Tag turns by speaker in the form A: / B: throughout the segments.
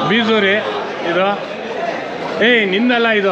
A: ಬೀಸೂರಿ ಇದು ಏಯ್ ನಿಂದಲ್ಲ ಇದು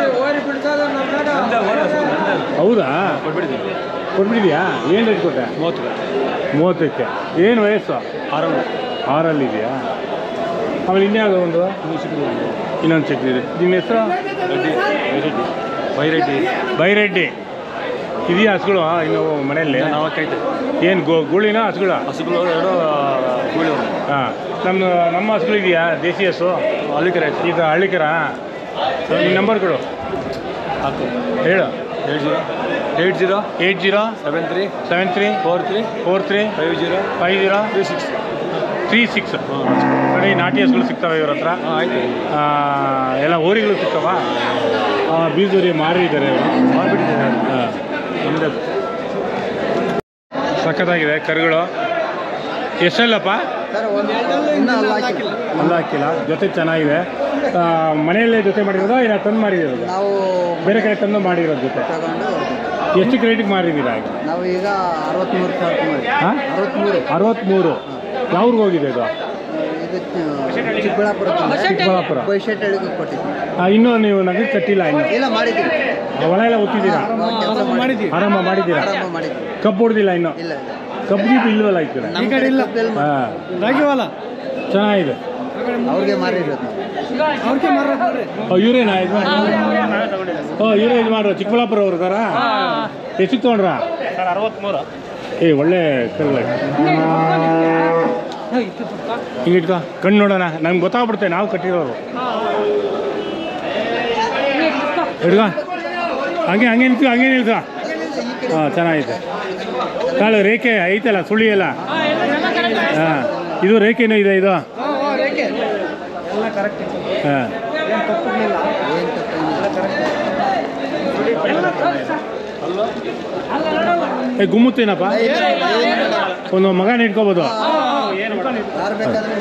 A: ಹೌದಾ ಕೊಟ್ಬಿಟ್ಟಿದ್ಯಾ ಏನು ರೇಟ್ ಕೊಟ್ಟೆ
B: ಮೂವತ್ತು
A: ಮೂವತ್ತಕ್ಕೆ ಏನು ವಯಸ್ಸು
B: ಆರಾಮ
A: ಆರಲ್ಲಿ ಇದೆಯಾ ಆಮೇಲೆ ಇನ್ಯಾವುದೋ ಒಂದು ಇನ್ನೊಂದು ಸಿಕ್ಕಿದೆ ನಿಮ್ಮ ಹೆಸರು
B: ರೆಡ್ಡಿ ಬೈರೆಡ್ಡಿ
A: ಬೈರೆಡ್ಡಿ ಇದೆಯಾ ಹಸುಗಳು ಇನ್ನು ಮನೆಯಲ್ಲಿ
B: ನಾಲ್ಕೈತೆ
A: ಏನು ಗೋ ಗೂಳಿನ ಹಸುಗಳ
B: ಹಸುಗಳು ಎರಡು ಕೂಲಿ
A: ಹಾಂ ನಮ್ಮ ನಮ್ಮ ಹಸುಗಳು ಇದೆಯಾ ದೇಸಿ ಹಸು
B: ಅಲ್ಲಿಕರೆ ಐತೆ
A: ಈಗ ಹಳ್ಳಿಕರ ನಿಮ್ಮ ನಂಬರ್ ಕೊಡು
B: ಹಾಕು
A: ಹೇಳು
B: eight zero eight zero
A: eight zero
B: seven three
A: seven three
B: four three
A: four three
B: five zero
A: five zero
B: three six
A: three six
B: ಹಾಂ
A: ನೋಡಿ ನಾಟಿ ಹಸುಗಳು ಸಿಗ್ತವೆ ಇವ್ರ ಹತ್ರ
B: ಹಾಂ ಆಯ್ತು
A: ಆ, ಎಲ್ಲ ಊರಿಗಳು ಸಿಗ್ತವ ಬೀಜೂರಿ ಮಾರಿ ಇದ್ದಾರೆ ಇವರು
B: ಮಾಡಿಬಿಟ್ಟಿದ್ದೇನೆ
A: ಹಾಂ
B: ನಮ್ಮದೇ
A: ಸಖತ್ತಾಗಿದೆ ಕರುಗಳು ಎಷ್ಟಲ್ಲಪ್ಪ
C: ಇನ್ನೂ ಅಲ್ಲ ಹಾಕಿಲ್ಲ
A: ಅಲ್ಲ ಹಾಕಿಲ್ಲ ಜೊತೆ ಚೆನ್ನಾಗಿದೆ ಆ, ಮನೆಯಲ್ಲೇ ಜೊತೆ ಮಾಡಿರೋದಾ ಇಲ್ಲ ತಂದು ಮಾಡಿರೋದು
C: ನಾವು
A: ಬೇರೆ ಕಡೆ ತಂದು ಮಾಡಿರೋದು ಜೊತೆ
C: ತಗೊಂಡು
A: ಎಷ್ಟು ಕ್ರೇಟಿಗೆ ಮಾರಿದ್ದೀರಾ ಈಗ
C: ನಾವು ಈಗ ಅರವತ್ತ್ಮೂರು ಸಾವಿರ ಮಾಡಿ
A: ಹಾಂ
C: ಅರವತ್ತ್ಮೂರು
A: ಅರವತ್ತ್ಮೂರು ಯಾವ್ರಿಗೆ ಹೋಗಿದೆ ಇದು
C: ಇದು ಚಿಕ್ಕಬಳ್ಳಾಪುರ
A: ಚಿಕ್ಕಬಳ್ಳಾಪುರ
C: ಬೈಶೆಟ್ಟಳಿಗೆ ಕೊಟ್ಟಿದ್ವಿ
A: ಆ, ಇನ್ನೂ ನೀವು ನಗದು ಕಟ್ಟಿಲ್ಲ ಇನ್ನು
C: ಇಲ್ಲ ಮಾಡಿದ್ದೀವಿ
A: ಹೊಲ ಎಲ್ಲ ಒತ್ತಿದ್ದೀರಾ
C: ಕೆಲಸ ಮಾಡಿದ್ದೀವಿ
A: ಆರಾಮ ಮಾಡಿದ್ದೀರಾ
C: ಆರಾಮ ಮಾಡಿದ್ವಿ
A: ಕಬ್ಬು ಹೊಡೆದಿಲ್ಲ ಇನ್ನು
C: ಇಲ್ಲ
A: ಕಬ್ಬು ಗೀಬು ಇಲ್ವಲ್ಲ ಈ ಕಡೆ
C: ನಮ್ಮ ಕಡೆ ಇಲ್ಲ
A: ಹಾಂ ಚೆನ್ನಾಗಿದೆ
C: ಅವ್ರಿಗೆ ಮಾರಿರೋದು ನಾವು
A: ಓ ಇವರೇನಾ ಇದು ಓ ಇವರೇ ಇದು ಮಾಡ್ರ ಚಿಕ್ಕಬಳ್ಳಾಪುರ ಅವ್ರ ಸರ ಎಷ್ಟು ತೊಗೊಂಡ್ರ
B: ಸರ್ ಅರವತ್ತ್ಮೂರು
A: ಏ ಒಳ್ಳೆ ಕರುಗಳ ಹಿಂಗೆ ಇಟ್ಕೋ ಕಣ್ಣು ನೋಡೋಣ ನಂಗೆ ಗೊತ್ತಾಗ್ಬಿಡುತ್ತೆ ನಾವು ಕಟ್ಟಿರೋರು ಹಿಡ್ಕ ಹಂಗೆ ಹಂಗೆ ನಿಲ್ತು ಹಂಗೆ ನಿಲ್ಸ ಹಾಂ ಚೆನ್ನಾಗೈತೆ ಕಾಳು ರೇಖೆ ಐತಲ್ಲ ಸುಳಿ ಎಲ್ಲ ಹಾಂ ಇದು ರೇಖೆನೂ ಇದೆ ಇದು ಹಾಂ
C: ಏನು ತಪ್ಪೇನಿಲ್ಲ
A: ಏ ಗುಮ್ಮುತ್ತೇನಪ್ಪ ಒಂದು ಮಗನ ಇಟ್ಕೋಬೋದು
C: ಯಾರು ಬೇಕಾದ್ರೆ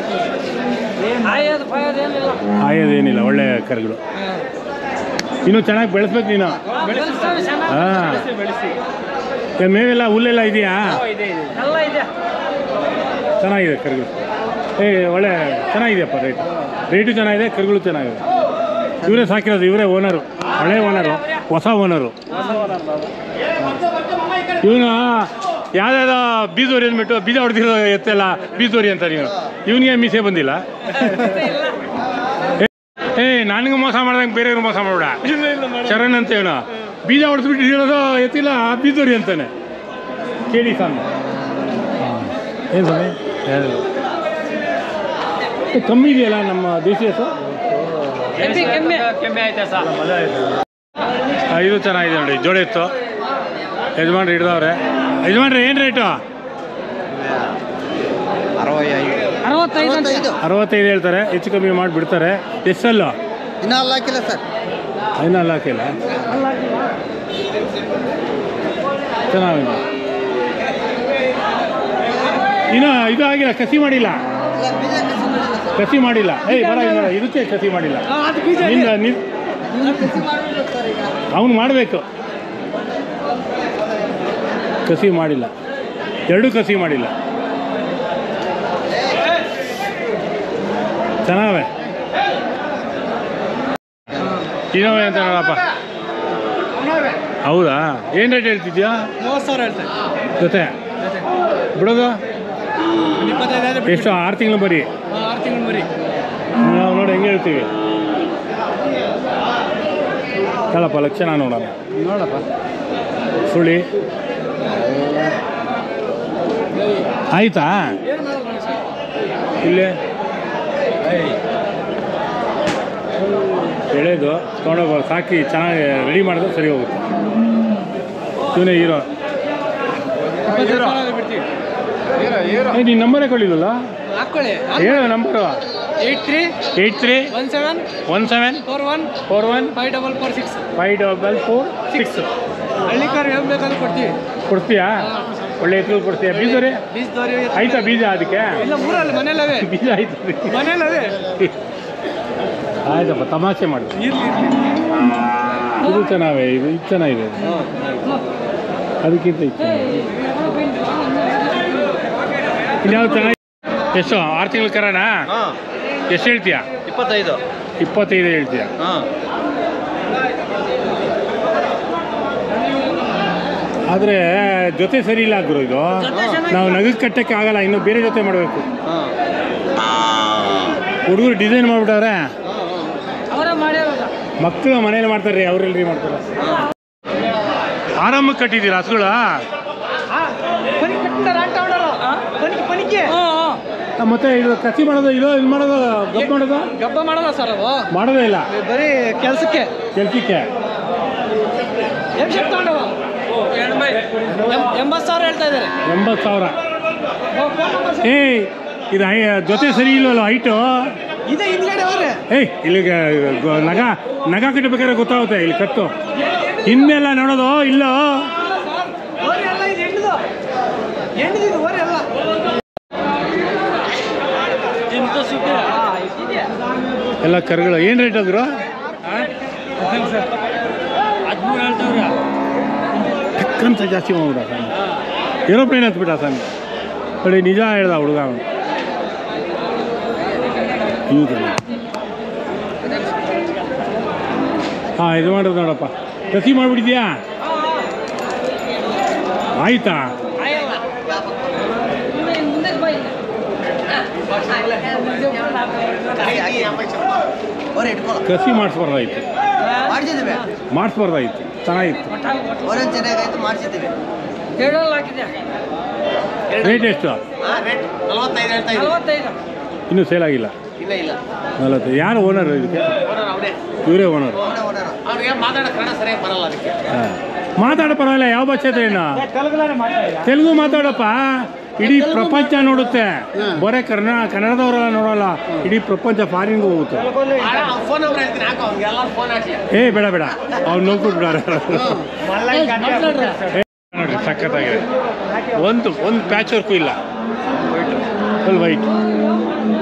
A: ಆಯೋದೇನಿಲ್ಲ ಒಳ್ಳೆ ಕರುಗಳು ಇನ್ನು ಚೆನ್ನಾಗಿ ಬೆಳೆಸ್ಬೇಕು ನೀನು ಹಾಂ ಏ, ಮೇವೆಲ್ಲ ಹುಲ್ಲೆಲ್ಲ ಇದೆಯಾ ಚೆನ್ನಾಗಿದೆ ಕರುಗಳು ಏ ಒಳ್ಳೆ ಚೆನ್ನಾಗಿದೆಯಪ್ಪ ರೇಟ್ ರೇಟು ಚೆನ್ನಾಗಿದೆ ಕರುಗಳು ಚೆನ್ನಾಗಿದೆ ಇವರೇ ಸಾಕಿರೋದು ಇವರೇ ಓನರು ಹಳೆ ಓನರು ಹೊಸ ಓನರು ಇವನು ಯಾವ್ದಾವ್ದೋ ಬೀಜೋರಿ ಅಂದ್ಬಿಟ್ಟು ಬೀಜ ಹೊಡೆದಿರೋ ಎತ್ತೆಲ್ಲ ಬೀಜೋರಿ ಅಂತ ನೀವು ಇವನಿಗೆ ಮೀಸೆ ಬಂದಿಲ್ಲ ಏ ನನಗೆ ಮೋಸ ಮಾಡ್ದಂಗೆ ಬೇರೆಯವ್ರಿಗೆ ಮೋಸ ಮಾಡ್ಬೇಡ ಶರಣ್ ಅಂತ ಇವನು ಬೀಜ ಹೊಡೆದ್ಬಿಟ್ಟು ಇರೋದು ಎತ್ತಿಲ್ಲ ಬೀಜೋರಿ ಅಂತಾನೆ ಕೇಳಿ ಸ್ವಾಮಿ ಏನು ಸ್ವಾಮಿ ಏ, ಕಮ್ಮಿ ಇದೆಯಲ್ಲ ನಮ್ಮ ದೇಸಿ ಹಸು
B: ಕೆಮ್ಮೆ ಐತೆ ಸರ್
A: ಆ, ಇದು ಚೆನ್ನಾಗಿದೆ ನೋಡಿ ಜೋಡಿ ಇತ್ತು ಯಜಮಾನ್ರು ಹಿಡ್ದವ್ರೆ ಯಜಮಾನ್ರಿ ಏನು ರೇಟು
C: ಅರವತ್ತೈದು
A: ಅರವತ್ತೈದು ಹೇಳ್ತಾರೆ ಹೆಚ್ಚು ಕಮ್ಮಿ ಮಾಡಿ ಬಿಡ್ತಾರೆ ಎಷ್ಟಲ್ಲು
C: ಇನ್ನೂ ಅಲ್ಲ ಹಾಕಿಲ್ಲ ಸರ್
A: ಇನ್ನೂ ಅಲ್ಲ ಹಾಕಿಲ್ಲ ಚೆನ್ನಾಗಿದೆ ಇನ್ನು ಇದು ಆಗಿಲ್ಲ ಕಸಿ ಮಾಡಿಲ್ಲ
C: ಇಲ್ಲ ಬೀಜ ಕಸಿ ಮಾಡಿಲ್ಲ ಸರ್
A: ಕಸಿ ಮಾಡಿಲ್ಲ ಏಯ್ ಬರ ಇಲ್ಲ ಇದಕ್ಕೆ ಕಸಿ ಮಾಡಿಲ್ಲ ನಿಂದ ನಿನ್
C: ಇನ್ನೂ ಕಸಿ ಮಾಡಬೇಕು ಸರ್ ಈಗ
A: ಅವ್ನು ಮಾಡಬೇಕು ಕಸಿ ಮಾಡಿಲ್ಲ ಎರಡೂ ಕಸಿ ಮಾಡಿಲ್ಲ ಚೆನ್ನಾವೆ ಇನ್ನೋವೆ ಅಂತ ನೋಡಪ್ಪ ಹೌದಾ ಏನು ರೇಟ್ ಹೇಳ್ತಿದ್ಯಾ
B: ಮೂವತ್ತು ಸಾವಿರ ಹೇಳ್ತಾರೆ
A: ಜೊತೆ ಬಿಡೋದು
B: ಇಪ್ಪತ್ತೈದು
A: ಎಷ್ಟು ಆರು ತಿಂಗಳು ಬರೀ
B: ಆರು ತಿಂಗಳು ಮರಿ
A: ನಾವು ನೋಡಿ ಹೆಂಗೆ ಹೇಳ್ತೀವಿ ಕಳಪ್ಪ ಲಕ್ಷಣ ನೋಡೋಣ
B: ನೋಡಪ್ಪ
A: ಸುಳಿ ಆಯ್ತಾ ಇಲ್ಲೇ ಎಳೆದು ತೊಗೊಂಡೋಗ ಸಾಕಿ ಚೆನ್ನಾಗಿ ರೆಡಿ ಮಾಡಿದ್ರೆ ಸರಿ ಹೋಗುತ್ತೆ ಇವನೇ ಹೀರೋ
B: ಇಪ್ಪತ್ತೈದು ಸಾವಿರ ಬಿಡ್ತೀವಿ
A: ಏ ನೀನು ನಂಬರೇ ಕೊಡಲಿಲ್ಲಲ್ಲ
B: ಹಾಕೊಳ್ಳಿ
A: ಹೇಳು number
B: eight three
A: eight three
B: one seven
A: one seven
B: four one
A: four one
B: five double four six
A: five double four six
B: ಹಳ್ಳಿ ಕಾರ್ ಏನು ಬೇಕಾದ್ರೂ ಕೊಡ್ತೀವಿ
A: ಕೊಡ್ತೀಯಾ ಒಳ್ಳೆ ಎತ್ತುಗಳು ಕೊಡ್ತೀಯಾ ಬೀಜ ರೀ
B: ಬೀಜ ದೋರಿ
A: ಆಯ್ತಾ ಬೀಜ ಅದಕ್ಕೆ
B: ಇಲ್ಲ ಊರಲ್ಲಿ ಮನೇಲವೇ
A: ಬೀಜ ಆಯ್ತು
B: ಮನೇಲವೇ
A: ಆಯ್ತಪ್ಪ ತಮಾಷೆ ಮಾಡಿ
B: ಇರ್ಲಿ ಇರ್ಲಿ
A: ಇದು ಚೆನ್ನಾಗಿದೆ ಇದು ಇದು ಚೆನ್ನಾಗಿದೆ ಅದಕ್ಕಿಂತ ಇದು ಚೆನ್ನಾಗಿದೆ. ಇನ್ಯಾವ್ದು ಚೆನ್ನಾಗಿ ಎಷ್ಟು ಆರು ತಿಂಗಳ ಕರನಾ ಎಷ್ಟು ಹೇಳ್ತೀಯಾ
B: ಇಪ್ಪತ್ತೈದು
A: ಇಪ್ಪತ್ತೈದು ಹೇಳ್ತೀಯಾ
B: ಹಾಂ
A: ಆದರೆ ಜೊತೆ ಸರಿ ಇಲ್ಲ ಗುರು ಇದು ನಾವು ನಗಕ್ಕೆ ಕಟ್ಟಕ್ಕೆ ಆಗಲ್ಲ ಇನ್ನು ಬೇರೆ ಜೊತೆ ಮಾಡಬೇಕು
B: ಹಾಂ
A: ಹುಡುಗರು ಡಿಸೈನ್ ಮಾಡ್ಬಿಟ್ಟವ್ರೆ
B: ಅವರ ಮಾಡ್ಯಾರಲ್ಲ
A: ಮಕ್ಕಳು ಮನೇಲಿ ಮಾಡ್ತಾರೆ ಅವ್ರೆಲ್ರಿ ಮಾಡ್ತಾರೆ ಆರಾಮಕ್ಕೆ ಕಟ್ಟಿದ್ದೀರಾ ಹಸುಗಳ
B: ಪನಿ ಕಟ್ಟಿದಾರ ಆಟ ಆಡೋರು ಪನಿಕೆ ಪನಿಕೆ
A: ಮತ್ತೆ ಇದು ಕಸಿ ಮಾಡೋದು ಇದು ಇದು ಮಾಡೋದು ಗಪ್ ಮಾಡೋದು
B: ಗಬ್ಬ ಮಾಡಲ್ಲ ಸರ್ ಅವು
A: ಮಾಡೋದೇ ಇಲ್ಲ
B: ಬರೀ ಕೆಲಸಕ್ಕೆ
A: ಕೆಲ್ಸಕ್ಕೆ
B: ಎಷ್ಟು ಶಕ್ತಿ ತಗೊಂಡವ ಎಂಬತ್ತು ಸಾವಿರ ಹೇಳ್ತಾ ಇದ್ದಾರೆ
A: ಎಂಬತ್ತು ಸಾವಿರ ಏಯ್ ಇದು ಐ ಜೊತೆ ಸರಿ ಇಲ್ವಲ್ಲ ಹೈಟು
B: ಇದೆ ಹಿಂದ್ಗಡೆ ಅವ್ರೆ
A: ಏಯ್ ಇಲ್ಲಿಗೆ ಗ- ನಗ ನಗ ಕಟ್ಟಬೇಕಾದ್ರೆ ಗೊತ್ತಾಗುತ್ತೆ ಇಲ್ಲಿ ಕಟ್ಟು ಹಿಂದೆಲ್ಲ ನೋಡೋದು ಇಲ್ಲೋ
B: ಓರಿ ಅಲ್ಲ ಇದು ಹೆಣ್ಣದು ಹೆಣ್ಣದಿದು ಓರಿ ಅಲ್ಲ ಎಂತ ಸುದ್ದಿ
A: ಎಲ್ಲ ಕರುಗಳು ಏನು ರೇಟ್ ಆದ್ರು
B: ಹದಿಮೂರು ಹೇಳ್ತಾವ್ರೆ
A: ಟಕ್ಕಂತ ಜಾಸ್ತಿ ಮಾಡ್ಬಿಡ ಸ್ವಾಮಿ ಏರೋಪ್ಲೇನ್ ಹತ್ಬಿಟ್ಟ ಸ್ವಾಮಿ ನೋಡಿ ನಿಜ ಹೇಳ್ದ ಹುಡುಗ ಅವನು ಇವ್ದಲ್ಲ ಹಾಂ ಇದು ಮಾಡೋದು ನೋಡಪ್ಪ ಕಸಿ ಮಾಡಿಬಿಟ್ಟಿದ್ಯಾ ಆಯ್ತಾ
C: ಅವ್ರು ಇಟ್ಕೊಳ್ಳೋ
A: ಕಸಿ ಮಾಡಿಸ್ಬಾರ್ದಾಯ್ತು
C: ಮಾಡಿಸಿದ್ದೀವಿ
A: ಮಾಡಿಸ್ಬಾರ್ದಾಯ್ತು ಚೆನ್ನಾಗಿತ್ತು
C: ಅವ್ರೇನು ಚೆನ್ನಾಗಾಯ್ತು ಮಾಡಿಸಿದ್ದೀವಿ
B: ಎರಡಲ್ಲಿ ಹಾಕಿದೆ
A: ರೇಟ್ ಎಷ್ಟು
C: ರೇಟ್ ನಲವತ್ತೈದು ಹೇಳ್ತಾ ಇದ್ದೀವಿ
B: ನಲವತ್ತೈದು
A: ಇನ್ನೂ ಸೇಲ್ ಆಗಿಲ್ಲ
C: ಇಲ್ಲ ಇಲ್ಲ
A: ನಲವತ್ತು ಯಾರು ಓನರ್ ಇದಕ್ಕೆ
C: ಅವನೇ
A: ಇವರೇ ಓನರ್
C: ಅವನೇ ಓನರ್
D: ಅವ್ರಿಗೆ ಮಾತಾಡೋ ಕನ್ನಡ ಸರಿಯಾಗಿ ಬರಲ್ಲ ಅದಕ್ಕೆ
A: ಹಾಂ ಮಾತಾಡ ಪರವಾಗಿಲ್ಲ ಯಾವ ಭಾಷೆ ಏನು ತೆಲುಗು ಮಾತಾಡಪ್ಪ ಇಡೀ ಪ್ರಪಂಚ ನೋಡುತ್ತೆ ಬರೇ ಕನ್ನಡ ಕನ್ನಡದವರೆಲ್ಲ ನೋಡಲ್ಲ ಇಡೀ ಪ್ರಪಂಚ ಫಾರಿನ್ಗೆ ಹೋಗುತ್ತೆ
D: ಫೋನ್ ನಂಬರ್ ಹೇಳ್ತೀನಿ ಹಾಕೋ ಅವ್ನಿಗೆ ಎಲ್ಲರೂ ಫೋನ್ ಹಾಕಿ
A: ಏ ಬೇಡ ಬೇಡ ಅವ್ನು ನೋಡ್ಬಿಟ್ಬಿಡಾರೆ ನೋಡ್ರಿ ಸಖತ್ತಾಗಿದೆ ಒಂದು ಒಂದು ಪ್ಯಾಚ್ ವರ್ಕು ಇಲ್ಲ ಫುಲ್ ವೈಟ್